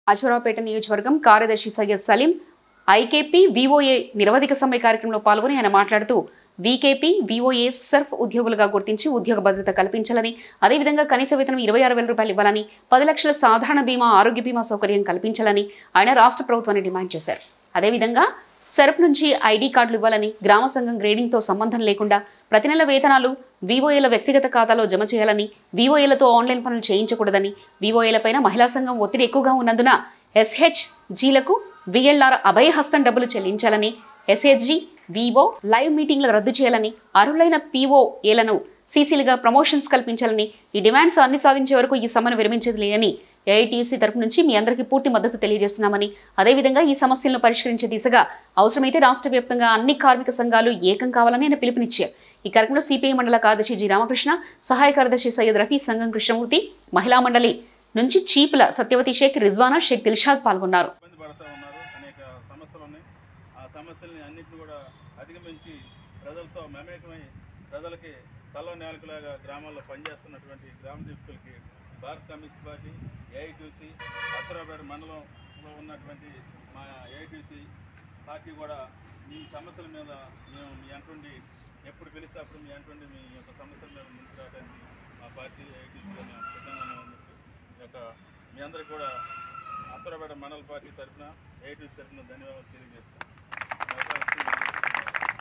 అశ్వరావుపేట నియోజకవర్గం కార్యదర్శి Syed Salim IKP VOA నిరవధిక సమ్మె కార్యక్రమంలో పాల్గొని ఆయన మాట్లాడుతూ వీకేపీ విఓఏ సర్ఫ్ ఉద్యోగులుగా గుర్తించి ఉద్యోగ భద్రత కల్పించాలని అదేవిధంగా కనీస వేతనం ఇరవై ఆరు వేల రూపాయలు ఇవ్వాలని పది లక్షల సాధారణ బీమా ఆరోగ్య బీమా సౌకర్యం కల్పించాలని ఆయన రాష్ట్ర ప్రభుత్వాన్ని డిమాండ్ చేశారు అదేవిధంగా సర్ఫ్ నుంచి ఐడి కార్డులు ఇవ్వాలని గ్రామ సంఘం గ్రేడింగ్తో సంబంధం లేకుండా ప్రతి నెల వేతనాలు వివోఏల వ్యక్తిగత ఖాతాలో జమ చేయాలని వివోఏలతో ఆన్లైన్ పనులు చేయించకూడదని వివోఏలపైన మహిళా సంఘం ఒత్తిడి ఎక్కువగా ఉన్నందున ఎస్హెచ్ జీలకు విఎల్ఆర్ అభయహస్తం డబ్బులు చెల్లించాలని ఎస్హెచ్జి వివో లైవ్ మీటింగ్లు రద్దు చేయాలని అర్హులైన పీఓఏలను సీసీలుగా ప్రమోషన్స్ కల్పించాలని ఈ డిమాండ్స్ అన్ని సాధించే వరకు ఈ సమ్మెను విరమించేది లేదని ఏఐటీసీ తరపు నుంచి మీ అందరికీ పూర్తి మద్దతు తెలియజేస్తున్నామని అదేవిధంగా ఈ సమస్యలను పరిష్కరించే దిశగా అవసరమైతే రాష్ట్ర వ్యాప్తంగా అన్ని కార్మిక సంఘాలు ఏకం కావాలని ఆయన పిలుపునిచ్చారు ఈ కార్యక్రమంలో సిపిఐ మండల కార్యదర్శి జి రామకృష్ణ సహాయ కార్యదర్శి సయ్యద్ రఫీ సంఘం కృష్ణమూర్తి మహిళా మండలి నుంచి చీపుల సత్యవతి షేక్ రిజ్వానా షేక్ దిల్షాద్ పాల్గొన్నారు ఇబ్బంది పడుతూ ఉన్నారు అనేక సమస్యలు ఉన్నాయి ఆ సమస్యల్ని అన్నింటిని కూడా అధిగమించి ప్రజలతో మమేకమై ప్రజలకి తల నేలకలాగా గ్రామాల్లో పనిచేస్తున్నటువంటి గ్రామ దీక్షలకి భారత కమ్యూనిస్ట్ పార్టీ ఏఐటీసీ అసరాపేట మండలంలో ఉన్నటువంటి మా ఏఐటీసీ పార్టీ కూడా మీ సమస్యల మీద మేము మీ అంటుండి ఎప్పుడు పిలిస్తే అప్పుడు మీ అంటుండి మీ యొక్క సమస్యల మీద ముందుకు రావడానికి మా పార్టీ ఏఐటీసీలో మేము సిద్ధంగానే ఉంది ఈ యొక్క మీ అందరికీ కూడా అసరాపేట మండల పార్టీ తరఫున ఏఐటీసీ తరఫున ధన్యవాదాలు తెలియజేస్తాం